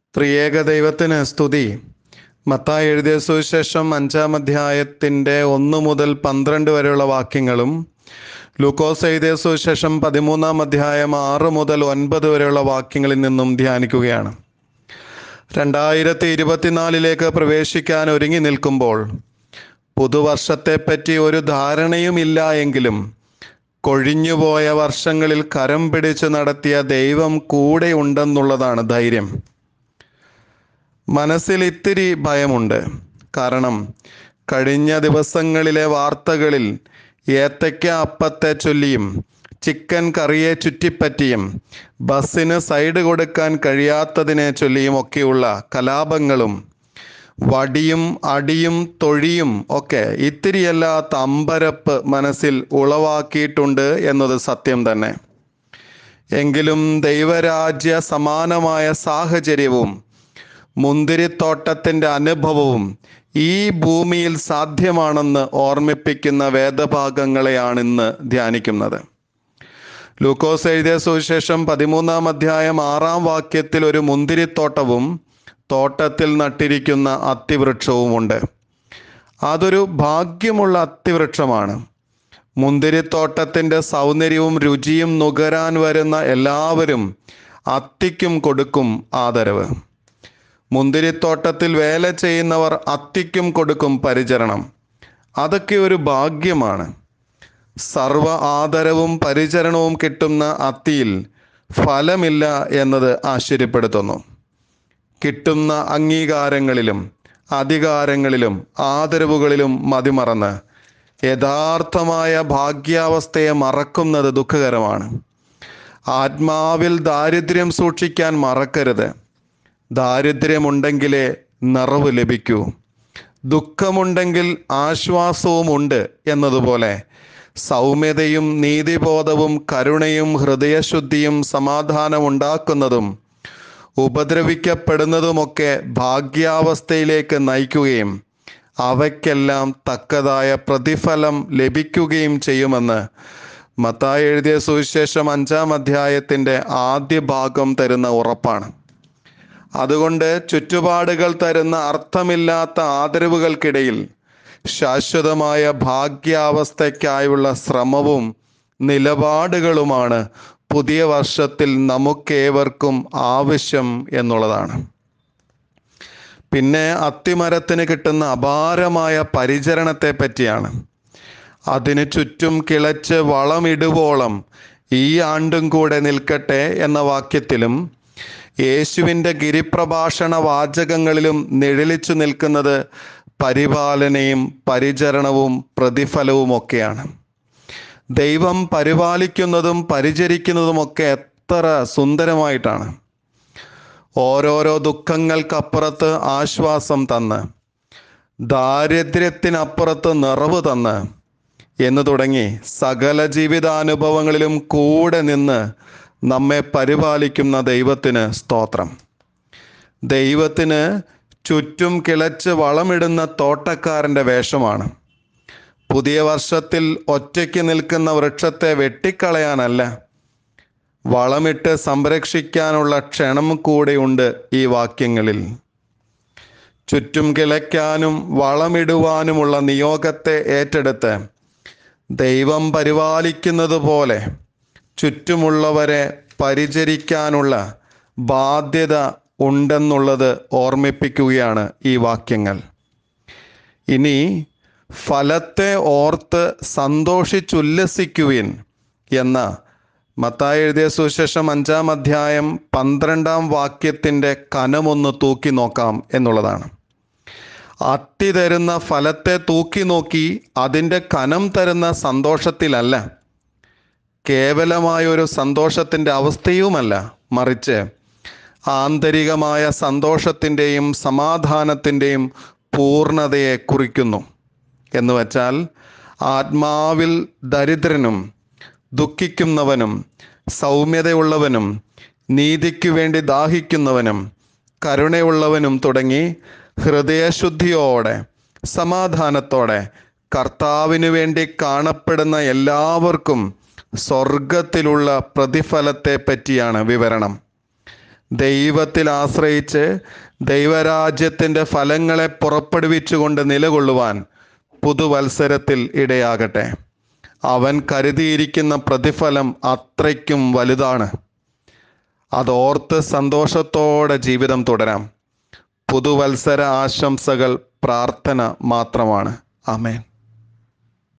ത്രിയേക ദൈവത്തിന് സ്തുതി മത്തായി എഴുതിയ സുവിശേഷം അഞ്ചാം അധ്യായത്തിൻ്റെ ഒന്ന് മുതൽ പന്ത്രണ്ട് വരെയുള്ള വാക്യങ്ങളും ലൂക്കോസ് എഴുതിയ സുവിശേഷം പതിമൂന്നാം അധ്യായം ആറ് മുതൽ ഒൻപത് വരെയുള്ള വാക്യങ്ങളിൽ നിന്നും ധ്യാനിക്കുകയാണ് രണ്ടായിരത്തി ഇരുപത്തിനാലിലേക്ക് പ്രവേശിക്കാൻ ഒരുങ്ങി നിൽക്കുമ്പോൾ പുതുവർഷത്തെപ്പറ്റി ഒരു ധാരണയുമില്ല എങ്കിലും കൊഴിഞ്ഞുപോയ വർഷങ്ങളിൽ കരം പിടിച്ച് നടത്തിയ ദൈവം കൂടെ ഉണ്ടെന്നുള്ളതാണ് ധൈര്യം മനസ്സിൽ ഇത്തിരി ഭയമുണ്ട് കാരണം കഴിഞ്ഞ ദിവസങ്ങളിലെ വാർത്തകളിൽ ഏത്തയ്ക്ക അപ്പത്തെ ചൊല്ലിയും ചിക്കൻ കറിയെ ചുറ്റിപ്പറ്റിയും ബസ്സിന് സൈഡ് കൊടുക്കാൻ കഴിയാത്തതിനെ ചൊല്ലിയും ഒക്കെയുള്ള കലാപങ്ങളും വടിയും അടിയും തൊഴിയും ഒക്കെ ഇത്തിരിയല്ലാത്ത അമ്പരപ്പ് മനസ്സിൽ ഉളവാക്കിയിട്ടുണ്ട് എന്നത് സത്യം തന്നെ എങ്കിലും ദൈവരാജ്യ സമാനമായ സാഹചര്യവും മുന്തിരിത്തോട്ടത്തിൻ്റെ അനുഭവവും ഈ ഭൂമിയിൽ സാധ്യമാണെന്ന് ഓർമ്മിപ്പിക്കുന്ന വേദഭാഗങ്ങളെയാണ് ഇന്ന് ധ്യാനിക്കുന്നത് ലൂക്കോസ് എഴുതിയ സുവിശേഷം പതിമൂന്നാം അധ്യായം ആറാം വാക്യത്തിൽ ഒരു മുന്തിരിത്തോട്ടവും തോട്ടത്തിൽ നട്ടിരിക്കുന്ന അത്തിവൃക്ഷവുമുണ്ട് അതൊരു ഭാഗ്യമുള്ള അത്തിവൃക്ഷമാണ് മുന്തിരിത്തോട്ടത്തിൻ്റെ സൗന്ദര്യവും രുചിയും നുകരാൻ വരുന്ന എല്ലാവരും അത്തിക്കും കൊടുക്കും ആദരവ് മുന്തിരിത്തോട്ടത്തിൽ വേല ചെയ്യുന്നവർ അത്തിക്കും കൊടുക്കും പരിചരണം അതൊക്കെ ഒരു ഭാഗ്യമാണ് സർവ ആദരവും പരിചരണവും കിട്ടുന്ന അത്തിയിൽ ഫലമില്ല എന്നത് ആശ്ചര്യപ്പെടുത്തുന്നു കിട്ടുന്ന അംഗീകാരങ്ങളിലും അധികാരങ്ങളിലും ആദരവുകളിലും മതിമറന്ന് യഥാർത്ഥമായ ഭാഗ്യാവസ്ഥയെ മറക്കുന്നത് ദുഃഖകരമാണ് ആത്മാവിൽ ദാരിദ്ര്യം സൂക്ഷിക്കാൻ മറക്കരുത് ദാരിദ്ര്യമുണ്ടെങ്കിലേ നിറവ് ലഭിക്കൂ ദുഃഖമുണ്ടെങ്കിൽ ആശ്വാസവും ഉണ്ട് എന്നതുപോലെ സൗമ്യതയും നീതിബോധവും കരുണയും ഹൃദയശുദ്ധിയും സമാധാനമുണ്ടാക്കുന്നതും ഉപദ്രവിക്കപ്പെടുന്നതുമൊക്കെ ഭാഗ്യാവസ്ഥയിലേക്ക് നയിക്കുകയും അവയ്ക്കെല്ലാം തക്കതായ പ്രതിഫലം ലഭിക്കുകയും ചെയ്യുമെന്ന് മത്തായി എഴുതിയ സുവിശേഷം അഞ്ചാം അധ്യായത്തിൻ്റെ ആദ്യ ഭാഗം തരുന്ന ഉറപ്പാണ് അതുകൊണ്ട് ചുറ്റുപാടുകൾ തരുന്ന അർത്ഥമില്ലാത്ത ആദരവുകൾക്കിടയിൽ ശാശ്വതമായ ഭാഗ്യാവസ്ഥയ്ക്കായുള്ള ശ്രമവും നിലപാടുകളുമാണ് പുതിയ വർഷത്തിൽ നമുക്കേവർക്കും ആവശ്യം എന്നുള്ളതാണ് പിന്നെ അത്തിമരത്തിന് കിട്ടുന്ന അപാരമായ പരിചരണത്തെ പറ്റിയാണ് അതിന് ചുറ്റും കിളച്ച് വളമിടുവോളം ഈ ആണ്ടും കൂടെ നിൽക്കട്ടെ എന്ന വാക്യത്തിലും യേശുവിൻ്റെ ഗിരിപ്രഭാഷണ വാചകങ്ങളിലും നിഴലിച്ചു നിൽക്കുന്നത് പരിപാലനയും പരിചരണവും പ്രതിഫലവുമൊക്കെയാണ് ദൈവം പരിപാലിക്കുന്നതും പരിചരിക്കുന്നതുമൊക്കെ എത്ര സുന്ദരമായിട്ടാണ് ഓരോരോ ദുഃഖങ്ങൾക്കപ്പുറത്ത് ആശ്വാസം തന്ന് ദാരിദ്ര്യത്തിനപ്പുറത്ത് നിറവ് തന്ന് എന്ന് തുടങ്ങി സകല ജീവിതാനുഭവങ്ങളിലും കൂടെ നിന്ന് നമ്മെ പരിപാലിക്കുന്ന ദൈവത്തിന് സ്തോത്രം ദൈവത്തിന് ചുറ്റും കിളച്ച് വളമിടുന്ന തോട്ടക്കാരൻ്റെ വേഷമാണ് പുതിയ വർഷത്തിൽ ഒറ്റയ്ക്ക് നിൽക്കുന്ന വൃക്ഷത്തെ വെട്ടിക്കളയാനല്ല വളമിട്ട് സംരക്ഷിക്കാനുള്ള ക്ഷണം കൂടെയുണ്ട് ഈ വാക്യങ്ങളിൽ ചുറ്റും കിളയ്ക്കാനും വളമിടുവാനുമുള്ള നിയോഗത്തെ ഏറ്റെടുത്ത് ദൈവം പരിപാലിക്കുന്നത് പോലെ ചുറ്റുമുള്ളവരെ പരിചരിക്കാനുള്ള ബാധ്യത ഉണ്ടെന്നുള്ളത് ഓർമ്മിപ്പിക്കുകയാണ് ഈ വാക്യങ്ങൾ ഇനി ഫലത്തെ ഓർത്ത് സന്തോഷിച്ചുല്ലസിക്കുവിൻ എന്ന മത്തായി എഴുതിയ സുശേഷം അഞ്ചാം അധ്യായം പന്ത്രണ്ടാം വാക്യത്തിൻ്റെ കനമൊന്ന് തൂക്കി നോക്കാം എന്നുള്ളതാണ് അത്തി തരുന്ന ഫലത്തെ തൂക്കി നോക്കി അതിൻ്റെ കനം തരുന്ന സന്തോഷത്തിലല്ല കേവലമായ ഒരു സന്തോഷത്തിൻ്റെ അവസ്ഥയുമല്ല മറിച്ച് ആന്തരികമായ സന്തോഷത്തിൻ്റെയും സമാധാനത്തിൻ്റെയും പൂർണ്ണതയെ കുറിക്കുന്നു എന്ന് വച്ചാൽ ആത്മാവിൽ ദരിദ്രനും ദുഃഖിക്കുന്നവനും സൗമ്യതയുള്ളവനും നീതിക്ക് വേണ്ടി ദാഹിക്കുന്നവനും കരുണയുള്ളവനും തുടങ്ങി ഹൃദയശുദ്ധിയോടെ സമാധാനത്തോടെ കർത്താവിന് വേണ്ടി കാണപ്പെടുന്ന എല്ലാവർക്കും സ്വർഗത്തിലുള്ള പ്രതിഫലത്തെ പറ്റിയാണ് വിവരണം ദൈവത്തിൽ ആശ്രയിച്ച് ദൈവരാജ്യത്തിൻ്റെ ഫലങ്ങളെ പുറപ്പെടുവിച്ചുകൊണ്ട് നിലകൊള്ളുവാൻ പുതുവത്സരത്തിൽ ഇടയാകട്ടെ അവൻ കരുതിയിരിക്കുന്ന പ്രതിഫലം അത്രയ്ക്കും വലുതാണ് അതോർത്ത് സന്തോഷത്തോടെ ജീവിതം തുടരാം പുതുവത്സര ആശംസകൾ പ്രാർത്ഥന മാത്രമാണ് ആമേൻ